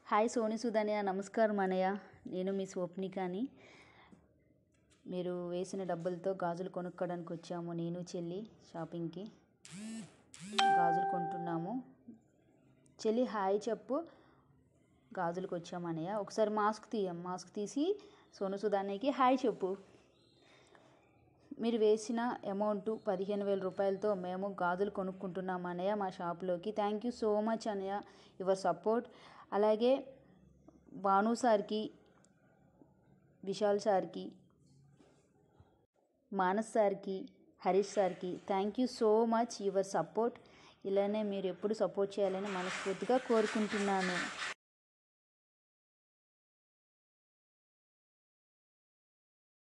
hi Soni సుధన్య నమస్కారం అనయ్య నేను మీ స్వప్నికాని మీరు వేసిన డబ్బులతో గాజులు కొనుక్కోవడానికి వచ్చాము నేను చెల్లి షాపింగ్కి గాజులు కొంటున్నాము చెల్లి హాయ్ చెప్పు గాజులకు వచ్చాము అనయ్య ఒకసారి మాస్క్ తీయం మాస్క్ తీసి సోను సుధాన్యకి హాయ్ చెప్పు మీరు వేసిన అమౌంట్ పదిహేను వేల రూపాయలతో మేము గాజులు కొనుక్కుంటున్నాం అన్నయ్య మా షాప్లోకి థ్యాంక్ యూ సో మచ్ అన్నయ్య యువర్ సపోర్ట్ అలాగే భాను సార్కి విశాల్ సార్కి మానస్ సార్కి హరీష్ సార్కి thank you so much your support ఇలానే మీరు ఎప్పుడు సపోర్ట్ చేయాలని మనస్ఫూర్తిగా కోరుకుంటున్నాను